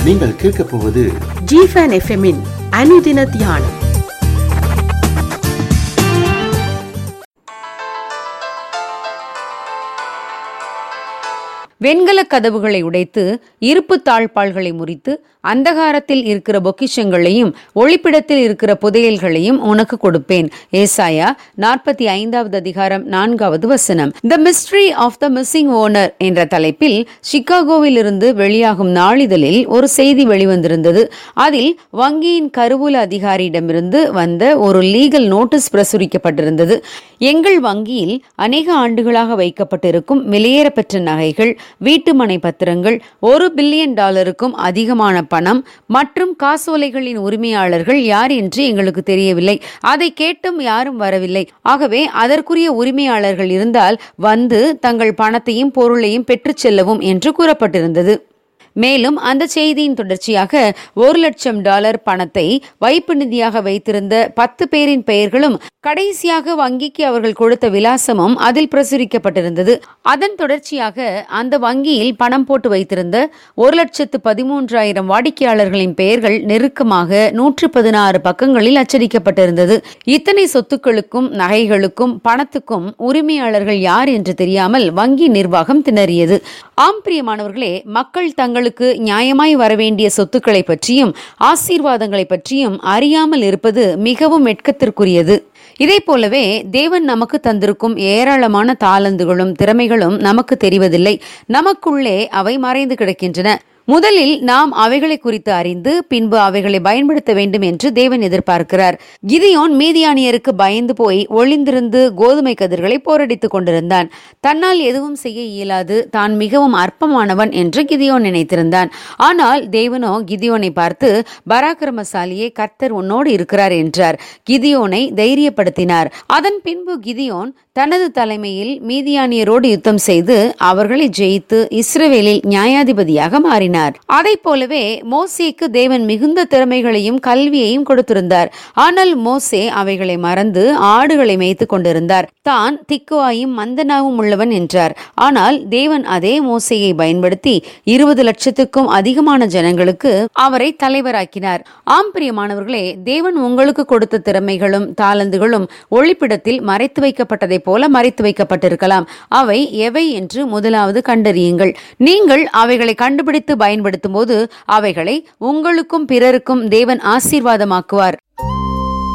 நீங்கள் கேட்கப் போவது ஜிஃபன் எஃப்எம்மின் அனுதின தியானம் வெண்கல கதவுகளை உடைத்து இருப்பு தாழ்பாள்களை முறித்து அந்தகாரத்தில் இருக்கிற பொக்கிஷங்களையும் ஒளிப்பிடத்தில் இருக்கிற புதையல்களையும் உனக்கு கொடுப்பேன் ஏசாயா நாற்பத்தி ஐந்தாவது அதிகாரம் நான்காவது வசனம் the mystery of the missing owner என்ற தலைப்பில் சிகாகோவில் இருந்து வெளியாகும் நாளிதழில் ஒரு செய்தி வெளிவந்திருந்தது அதில் வங்கியின் கருவூல அதிகாரியிடமிருந்து வந்த ஒரு லீகல் நோட்டீஸ் பிரசுரிக்கப்பட்டிருந்தது எங்கள் வங்கியில் அநேக ஆண்டுகளாக வைக்கப்பட்டிருக்கும் வெளியேறப்பெற்ற நகைகள் வீட்டுமனை பத்திரங்கள் ஒரு பில்லியன் டாலருக்கும் அதிகமான பணம் மற்றும் காசோலைகளின் உரிமையாளர்கள் யார் என்று எங்களுக்கு தெரியவில்லை அதை கேட்டும் யாரும் வரவில்லை ஆகவே அதற்குரிய உரிமையாளர்கள் இருந்தால் வந்து தங்கள் பணத்தையும் பொருளையும் பெற்றுச் செல்லவும் என்று கூறப்பட்டிருந்தது மேலும் அந்த செய்தியின் தொடர்ச்சியாக ஒரு லட்சம் டாலர் பணத்தை வைப்பு நிதியாக வைத்திருந்த பத்து பேரின் பெயர்களும் கடைசியாக வங்கிக்கு அவர்கள் கொடுத்த விலாசமும் அதில் பிரசுரிக்கப்பட்டிருந்தது அதன் தொடர்ச்சியாக அந்த வங்கியில் பணம் போட்டு வைத்திருந்த ஒரு லட்சத்து பதிமூன்றாயிரம் வாடிக்கையாளர்களின் பெயர்கள் நெருக்கமாக நூற்று பதினாறு பக்கங்களில் அச்சடிக்கப்பட்டிருந்தது இத்தனை சொத்துக்களுக்கும் நகைகளுக்கும் பணத்துக்கும் உரிமையாளர்கள் யார் என்று தெரியாமல் வங்கி நிர்வாகம் திணறியது ஆம் பிரியமானவர்களே மக்கள் தங்களுக்கு நியாயமாய் வரவேண்டிய சொத்துக்களை பற்றியும் ஆசீர்வாதங்களை பற்றியும் அறியாமல் இருப்பது மிகவும் வெட்கத்திற்குரியது இதை போலவே தேவன் நமக்கு தந்திருக்கும் ஏராளமான தாளந்துகளும் திறமைகளும் நமக்கு தெரிவதில்லை நமக்குள்ளே அவை மறைந்து கிடக்கின்றன முதலில் நாம் அவைகளை குறித்து அறிந்து பின்பு அவைகளை பயன்படுத்த வேண்டும் என்று தேவன் எதிர்பார்க்கிறார் கிதியோன் மீதியானியருக்கு பயந்து போய் ஒளிந்திருந்து கோதுமை கதிர்களை போரடித்துக் கொண்டிருந்தான் தன்னால் எதுவும் செய்ய இயலாது தான் மிகவும் அற்பமானவன் என்று கிதியோன் நினைத்திருந்தான் ஆனால் தேவனோ கிதியோனை பார்த்து பராக்கிரமசாலியே கர்த்தர் உன்னோடு இருக்கிறார் என்றார் கிதியோனை தைரியப்படுத்தினார் அதன் பின்பு கிதியோன் தனது தலைமையில் மீதியானியரோடு யுத்தம் செய்து அவர்களை ஜெயித்து இஸ்ரவேலில் நியாயாதிபதியாக மாறினார் அதை போலவே மோசேக்கு தேவன் மிகுந்த திறமைகளையும் கல்வியையும் கொடுத்திருந்தார் ஆனால் மோசே அவைகளை மறந்து ஆடுகளை மேய்த்து கொண்டிருந்தார் தான் திக்குவாயும் மந்தனாவும் உள்ளவன் என்றார் ஆனால் தேவன் அதே மோசையை பயன்படுத்தி இருபது லட்சத்துக்கும் அதிகமான ஜனங்களுக்கு அவரை தலைவராக்கினார் ஆம் பிரியமானவர்களே தேவன் உங்களுக்கு கொடுத்த திறமைகளும் தாளந்துகளும் ஒளிப்பிடத்தில் மறைத்து வைக்கப்பட்டதை போல மறைத்து வைக்கப்பட்டிருக்கலாம் அவை எவை என்று முதலாவது கண்டறியுங்கள் நீங்கள் அவைகளை கண்டுபிடித்து பயன்படுத்தும் போது அவைகளை உங்களுக்கும் பிறருக்கும் தேவன் ஆசீர்வாதமாக்குவார்